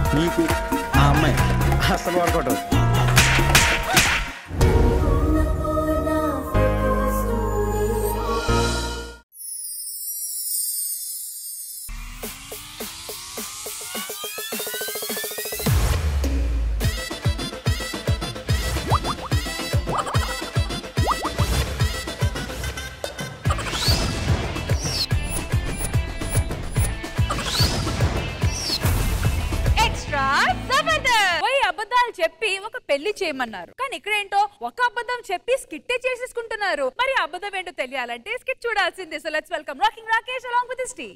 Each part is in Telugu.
నీకు ఆ అమ్మాయి అసలు వర్కౌట్ ఎక్స్ట్రా జబర్దస్త్ పోయి అబద్ధాలు చెప్పి ఒక పెళ్లి చేయమన్నారు కానీ ఇక్కడ ఏంటో ఒక అబద్ధం చెప్పి స్కిట్టే చేసేసుకుంటున్నారు మరి ఆ అబద్ధం ఏంటో తెలియాలంటే స్కిట్ చూడాల్సిందే so let's welcome rocking Rakesh along with టీ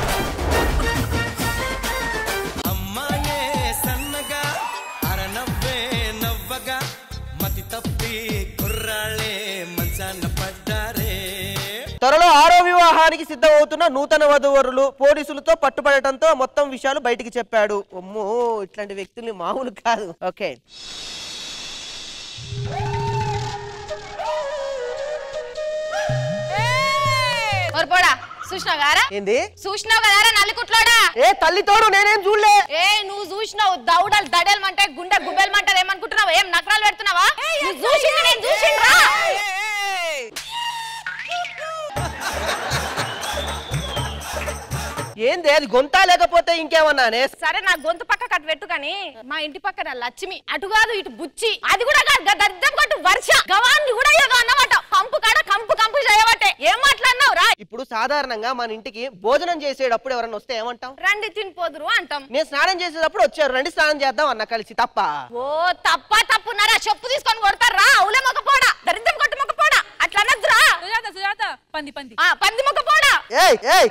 అమ్మాయే సన్నగా అరనవ్వే నవ్వగా మతి తప్పి కుర్రాళ్ళే మంచాన పడ్డారే త్వరలో ఆరో వివాహానికి సిద్ధమవుతున్న నూతన వధువరులు పోలీసులతో పట్టుబడటంతో మొత్తం విషయాలు బయటికి చెప్పాడు అమ్మో ఇట్లాంటి వ్యక్తుల్ని మామూలు కాదు ఓకే ఓర్పోడా చూసినావు గారా ఏంది చూసినావు కదారా నల్లికుట్లోడా ఏ తల్లి తోడు నేనేం చూడలే ఏ నువ్వు చూసినావు దౌడలు దడేలమంటే గుండె గుబ్బెలమంటారు ఏమనుకుంటున్నావు ఏం నకరాలు పెడుతున్నావా నువ్వు చూసింది నేను చూసిండ్రా ఏంది అది గొంతా లేకపోతే ఇంకేమన్నానే సరే నా గొంతు పక్క కట్టు పెట్టు కానీ మా ఇంటి పక్కన లక్ష్మి అటు కాదు ఇటు బుచ్చి అది కూడా కాదు గ- దరిద్రం కొట్టు వర్ష గవాన్ని కూడా ఏదో అన్నమాట కంపు కాడ కంపు కంపు చేయబట్టే ఏం మాట్లాడినావు రా ఇప్పుడు సాధారణంగా మన ఇంటికి భోజనం చేసేటప్పుడు ఎవరైనా వస్తే ఏమంటాం రండి తినిపోదురు అంటాం నేను స్నానం చేసేటప్పుడు వచ్చారు రండి స్నానం చేద్దాం అన్న కలిసి తప్ప ఓ తప్ప తప్పున్నారా చెప్పు తీసుకొని కొడతారా అవులే మొక్క పోడా దరిద్రం కొట్టు మొక్క పోడా అట్లా అనద్దురా సుజాత సుజాత పంది పంది ఆ, పంది మొక్క పోడా ఏయ్ ఏయ్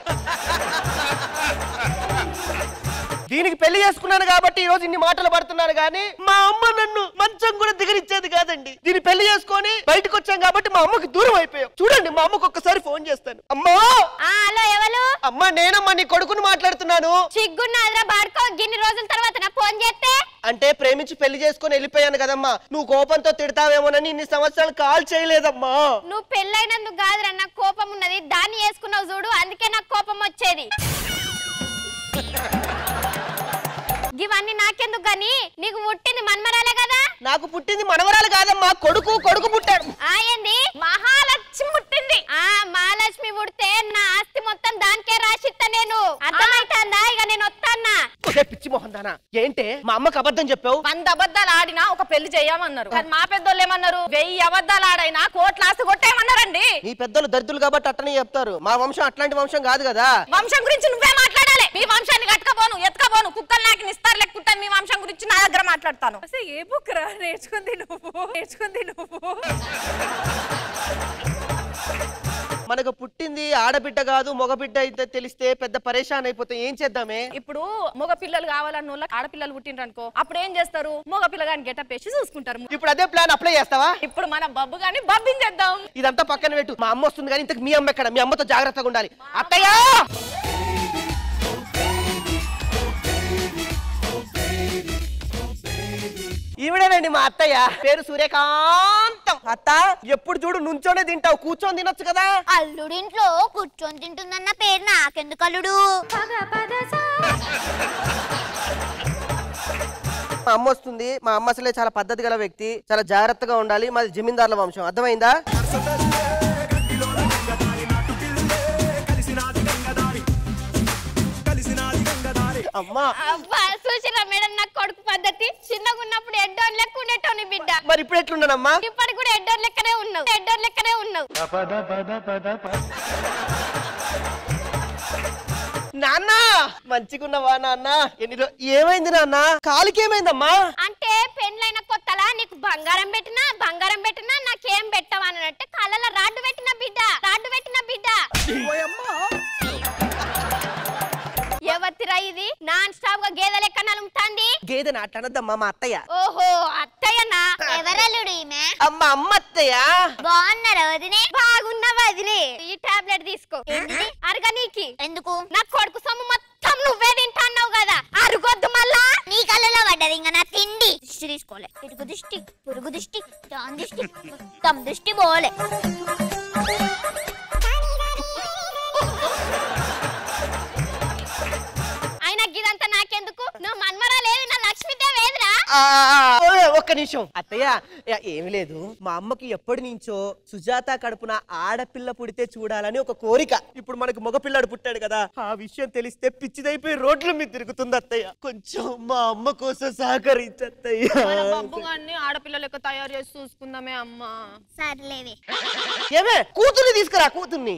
దీనికి పెళ్లి చేసుకున్నాను కాబట్టి ఈ రోజు ఇన్ని మాటలు పడుతున్నాను కానీ మా అమ్మ నన్ను మంచం కూడా దిగరిచ్చేది కాదండి దీన్ని పెళ్లి చేసుకొని బయటకు వచ్చాం కాబట్టి మా అమ్మకి దూరం అయిపోయాం చూడండి మా అమ్మకు ఒక్కసారి ఫోన్ చేస్తాను అమ్మా ఆ, హలో ఎవరు అమ్మా నేనమ్మా నీ కొడుకుని మాట్లాడుతున్నాను సిగ్గున్నాదిరా బాడుకో గిన్ని రోజుల తర్వాత నా ఫోన్ చేస్తే అంటే ప్రేమించి పెళ్లి చేసుకొని వెళ్ళిపోయాను కదమ్మా నువ్వు కోపంతో తిడతావేమోనని ఇన్ని సంవత్సరాలు కాల్ చేయలేదమ్మా నువ్వు పెళ్ళైనందుకు కాదురా నాకు కోపం ఉన్నది దాన్ని వేసుకున్నావు చూడు అందుకే నాకు కోపం వచ్చేది ఇవన్నీ నాకెందుకు గాని నీకు పుట్టింది మన్మరాలే కదా నాకు పుట్టింది మనవరాలు కాదమ్మా కొడుకు కొడుకు పుట్టాడు ఆయంది మహాలక్ష్మి పుట్టింది ఆ మహాలక్ష్మి పుడితే నా ఆస్తి మొత్తం దానికే రాసిస్తా నేను అర్థమైతుందా ఇక నేను వస్తానా ఒకే పిచ్చి మొహం దానా ఏంటే మా అమ్మకి అబద్ధం చెప్పావు వంద అబద్ధాలు ఆడినా ఒక పెళ్లి చేయమన్నారు కానీ మా పెద్దోళ్ళు ఏమన్నారు వెయ్యి అబద్ధాలు ఆడైనా కోట్ల ఆస్తి కొట్టేయమన్నారండి మీ పెద్దలు దరిద్రులు కాబట్టి అట్టనే చెప్తారు మా వంశం అట్లాంటి వంశం కాదు కదా వంశం గురించి నువ్వే మాట్లాడాలి మీ వంశాన్ని కట్టుకపోను ఎత్తుకపోను కుక్కలు నాకు నిస్తారు లెక్కుంటాను మీ వంశం గురించి నా దగ్గర మాట్లాడతాను అసలు ఏ బుక్ రా నేర్చుకుంది నువ్వు నేర్చుకుంది నువ్వు మనకు పుట్టింది ఆడబిడ్డ కాదు మగబిడ్డ అయితే తెలిస్తే పెద్ద పరేషాన్ అయిపోతే ఏం చేద్దామే ఇప్పుడు మగ పిల్లలు కావాలన్న వాళ్ళకి ఆడపిల్లలు పుట్టిండ్రు అనుకో అప్పుడు ఏం చేస్తారు మగ పిల్లగాని గెటప్ వేసి చూసుకుంటారు ఇప్పుడు అదే ప్లాన్ అప్లై చేస్తావా ఇప్పుడు మన బబ్బు గాని బబ్బించేద్దాం ఇదంతా పక్కన పెట్టు మా అమ్మ వస్తుంది కానీ ఇంతకు మీ అమ్మ ఎక్కడ మీ అమ్మతో జాగ్రత్తగా ఉండాలి అత్తయ్య ఈవిడేనండి మా అత్తయ్య పేరు సూర్యకాంతం అత్త ఎప్పుడు చూడు నుంచోనే తింటావు కూర్చొని తినొచ్చు కదా అల్లుడింట్లో కూర్చొని తింటుందన్న పేరు నాకెందుకు అల్లుడు మా అమ్మ వస్తుంది మా అమ్మ అసలే చాలా పద్ధతి గల వ్యక్తి చాలా జాగ్రత్తగా ఉండాలి మాది జమీందారుల వంశం అర్థమైందా అమ్మా అబ్బా చూసిరా మేడం నాకు కొడుకు పద్ధతి చిన్నగా ఉన్నప్పుడు ఎడ్డోన్ లెక్క ఉండేటోని బిడ్డ మరి ఇప్పుడు ఎట్లున్నానమ్మా ఇప్పటికి కూడా ఎడ్డోన్ లెక్కనే ఉన్నావు ఎడ్డోన్ లెక్కనే ఉన్నావు నాన్న మంచిగున్నవా నాన్న ఎన్ని రో- ఏమైంది నాన్న కాలికి ఏమైందమ్మా అంటే పెండ్లైన కొత్తలా నీకు బంగారం పెట్టినా బంగారం పెట్టినా నాకేం పెట్టవా అని అంటే కళ్ళలో రాడ్డు పెట్టిన బిడ్డ రాడ్డు పెట్టిన బిడ్డ ఎవతిరా ఇది నాన్ స్టాప్ గా గేదె లెక్క నలుముతాంది గేదె నాటనద్దమ్మా మా అత్తయ్య ఓహో అత్తయ్యనా ఎవరల్లుడు ఈమె అమ్మ అమ్మ అత్తయ్య బాగున్నారా వదినే బాగున్న వదిలే ఈ టాబ్లెట్ తీసుకో ఏంటిది? అరగనీకి ఎందుకు నా కొడుకు సొమ్ము మొత్తం నువ్వే తింటాన్నావు కదా అరుగొద్దు మళ్ళా నీ కళ్ళలో పడ్డది ఇంకా నా తిండి దిష్టి తీసుకోలే ఇటుకు దిష్టి పురుగు దిష్టి దాని దిష్టి మొత్తం దిష్టి పోలే అయినా గిదంతా నాకెందుకు నువ్వు మన్మరా లేదు నా ఆ, ఓ, ఒక్క నిమిషం అత్తయ్య ఏ- ఏమీ లేదు మా అమ్మకి ఎప్పటి నుంచో సుజాత కడుపున ఆడపిల్ల పుడితే చూడాలని ఒక కోరిక ఇప్పుడు మనకు మగపిల్లాడు పుట్టాడు కదా ఆ విషయం తెలిస్తే పిచ్చిదైపోయి రోడ్ల మీద తిరుగుతుంది అత్తయ్య కొంచెం మా అమ్మ కోసం సహకరించత్తయ్య మన బబ్బు గారిని ఆడపిల్ల లెక్క తయారు చేసి చూసుకుందామే అమ్మా సర్లేవే ఏమే కూతుర్ని తీసుకురా కూతుర్ని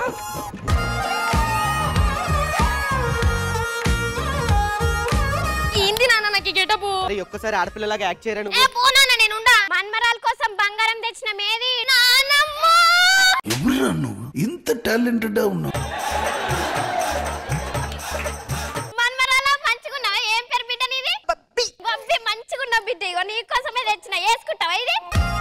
ఏంది నాన్న నాకు గెటపు అరే ఒక్కసారి ఆడపిల్లలాగా యాక్ట్ చేయరా ఏ నువ్వు పోనా నేను మన్మరాల కోసం బంగారం తెచ్చిన మేది నానమ్మ ఎవరురా నువ్వు ఇంత టాలెంటెడ్ ఉన్నావు మన్మరాల మంచిగున్నావా ఏం పేరు బిడ్డ నీది బబ్బి. బబ్బి మంచిగున్న బిడ్డ ఇగో నీ కోసమే తెచ్చిన వేసుకుంటావా ఇది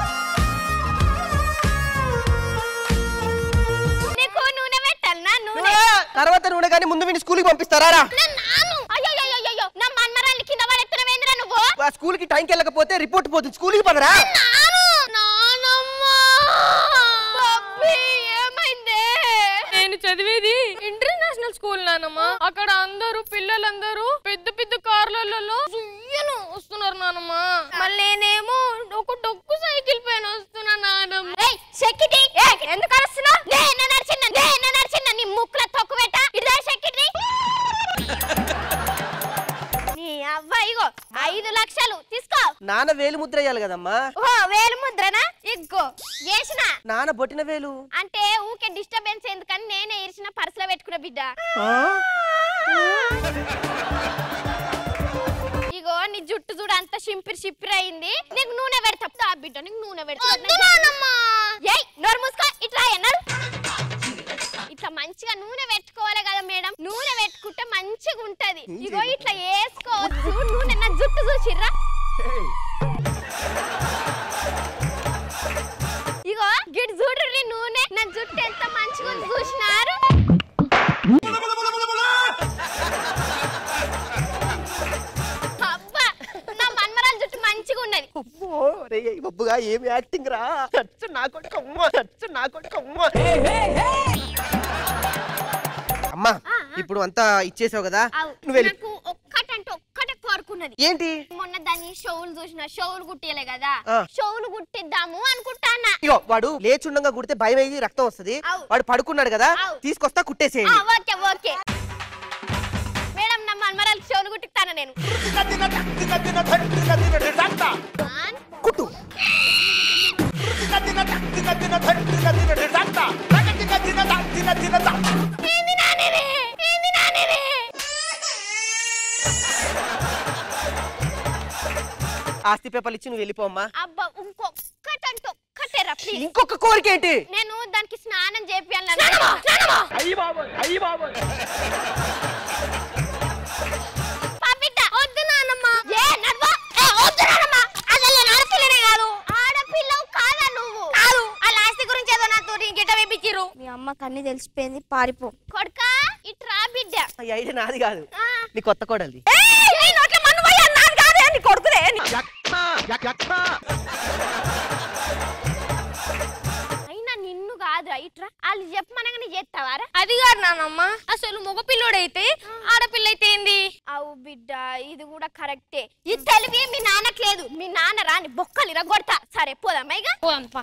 నీకు నూనె పెట్టాలనా నూనె తర్వాత నూనె కానీ ముందు వీడిని స్కూల్కి పంపిస్తారా రా? నా నాను అయ్యో నా మన్మరాల్ని కింద పడెత్తునవేంద్రా నువ్వు ఆ స్కూల్కి టైంకి వెళ్ళకపోతే రిపోర్ట్ పోతుంది స్కూల్కి పదరా నాను నానమ్మ బబ్బి ఏమైందే నేను చదివేది ఇంటర్నేషనల్ స్కూల్ నానమ్మా అక్కడ అందరూ పిల్లలందరూ పెద్ద పెద్ద కార్లలో సుయ్యను వస్తున్నారు నానమ్మా మళ్ళీ నేనేమో ఒక డొక్కు సైకిల్ పైన వస్తున్నా నానమ్మ ఏయ్ సెక్యూరిటీ ఏయ్ ఎందుకు అరుస్తున్నావ్ నేను నడిచిన నేను నడిచిన నీ ముక్కుల తొక్కు పెట్ట ఇదే సెక్యూరిటీ నీ అవ్వ ఇగో ఐదు లక్షలు తీసుకో నాన్న వేలు ముద్ర వేయాలి కదమ్మా ఓ వేలు ముద్రనా ఇగ్గో వేసిన నాన్న బొట్టిన వేలు అంటే ఊకే డిస్టర్బెన్స్ ఎందుకని నేనే ఇరిచిన పర్సులో పెట్టుకున్న బిడ్డ ఇగో నీ జుట్టు చూడు అంత షింపిరి షిప్పిరి అయింది నీకు నూనె పెడతా దా బిడ్డ నీకు నూనె పెడతా ఏయ్ నోరు మూసుకో ఇట్లా ఎన్నారు ఇట్లా మంచిగా నూనె పెట్టుకోవాలి కదా మేడం నూనె పెట్టుకుంటే మంచిగా ఉంటది ఇగో ఇట్లా వేసుకోవచ్చు నూనె నా జుట్టు చూసిర్రా ఇగో గిట్ చూడు నూనె నా జుట్టు ఎంత మంచిగా ఉంది చూసినారు అబ్బా నా మన్మరాల జుట్టు మంచిగా ఉన్నది అమ్మో, రే బొబ్బుగా ఏం యాక్టింగ్ రా చచ్చు నా కొడుకు అమ్మ చచ్చు నా కొడుకు అమ్మ అమ్మా ఇప్పుడు అంతా ఇచ్చేసావు కదా అవు, నువ్వు వెళ్ళి నాకు ఒక్కటంటే ఒక్కటే కోరుకున్నది ఏంటి మొన్న దాన్ని షోవులు చూసిన షోవులు కుట్టియలే కదా ఆ. షోవులు కుట్టిద్దాము అనుకుంటానా ఇగో వాడు లేచుండగా కుడితే భయం అయ్యి రక్తం వస్తుంది అవు. వాడు పడుకున్నాడు కదా అవు. తీసుకొస్తా ఆ, కుట్టేసేయండి ఓకే ఓకే మేడం నా మన్మరాలు షోవులు కుట్టిస్తాను నేను వన్, కుట్టు ఏంది నానేవే? ఏంది నానేవే? ఆస్తి పేపర్లు ఇచ్చి నువ్వు వెళ్ళిపోమ్మా అబ్బా ఇంకొక్కటంటే ఒక్కటేరా ప్లీజ్ ఇంకొక కోరిక ఏంటి నేను దానికి స్నానం చేపియాలి పాపిట్ట వద్దు నానమ్మ ఏ నడవ ఏ వద్దు నానమ్మ అసలు నేను ఆడపిల్లనే కాదు ఆడపిల్లవు కాదా నువ్వు కాదు ఆ లాస్ట్ గురించి ఏదో నాతో గిట్ట వేపించిరు మీ అమ్మకి అన్ని తెలిసిపోయింది పారిపో కొడుకా ఇటు రా బిడ్డ ఈ ఐడియా నాది కాదు ఆ. నీ కొత్త కోడలిది ఏయ్, నీ నోట్ల మన్ను పోయి అన్నాను కాదే నీ కొడుకునే అయినా నిన్ను కాదురా ఇట్రా వాళ్ళు చెప్పమనగానే చేస్తావారా అది కాదు నానమ్మ అసలు మగపిల్లోడైతే ఆడపిల్ల అయితే ఏంది అవు బిడ్డ ఇది కూడా కరెక్టే ఈ తెలివి మీ నాన్నకి లేదు మీ నాన్న రాని బొక్కలు ఇరగొడతా సరే పోదామా ఇక పోదాంపా.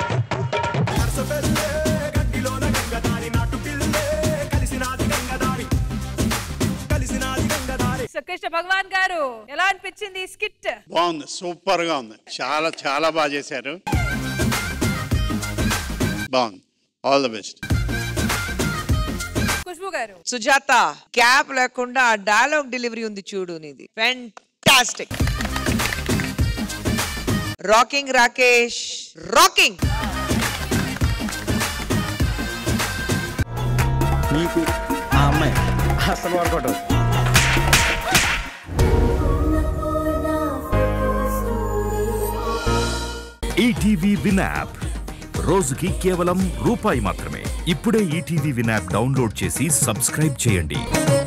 సో కృష్ణ భగవాన్ గారు ఎలా అనిపించింది ఈ స్కిట్ బాగుంది సూపర్ గా ఉంది చాలా చాలా బాగా చేశారు బాగుంది ఆల్ ద బెస్ట్ ఖుష్బు గారు సుజాత క్యాప్ లేకుండా ఆ డైలాగ్ డెలివరీ ఉంది చూడు నీది ఫెంటాస్టిక్ రాకింగ్ రాకేష్ రాకింగ్ నీకు ఆ అమ్మాయి అసలు వర్కౌట్ అవుతుంది ఈటీవీ విన్ యాప్ రోజుకి కేవలం రూపాయి మాత్రమే ఇప్పుడే ఈటీవీ విన్ యాప్ డౌన్లోడ్ చేసి సబ్స్క్రైబ్ చేయండి